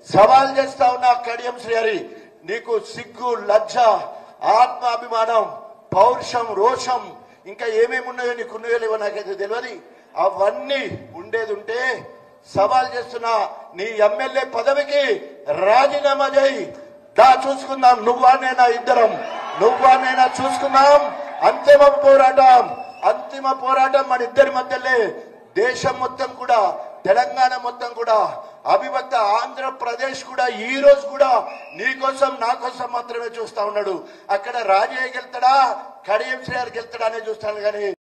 సవాల్ చేస్తా ఉన్నా కడియం శ్రీహరి నీకు సిగ్గు లజ్జ ఆత్మాభిమానం పౌరుషం రోషం ఇంకా ఏమేమి ఉన్నాయో నీకు ఉన్నాయో లేవో నాకైతే తెలియదు అవన్నీ ఉండేది ఉంటే సవాల్ చేస్తున్నా నీ ఎమ్మెల్యే పదవికి రాజీనామా చేయి దా చూసుకుందాం నువ్వా నేనా ఇద్దరం నువ్వా నేనా చూసుకుందాం అంతిమ పోరాటం అంతిమ పోరాటం మన ఇద్దరి మధ్యలే దేశం మొత్తం కూడా తెలంగాణ మొత్తం కూడా అవిభక్త ఆంధ్రప్రదేశ్ కూడా ఈ రోజు కూడా నీ కోసం నా కోసం మాత్రమే చూస్తా ఉన్నాడు అక్కడ రాజయ్య గెలుతాడా కడియం శ్రేయర్ గెలుతాడా అనే చూస్తాను కానీ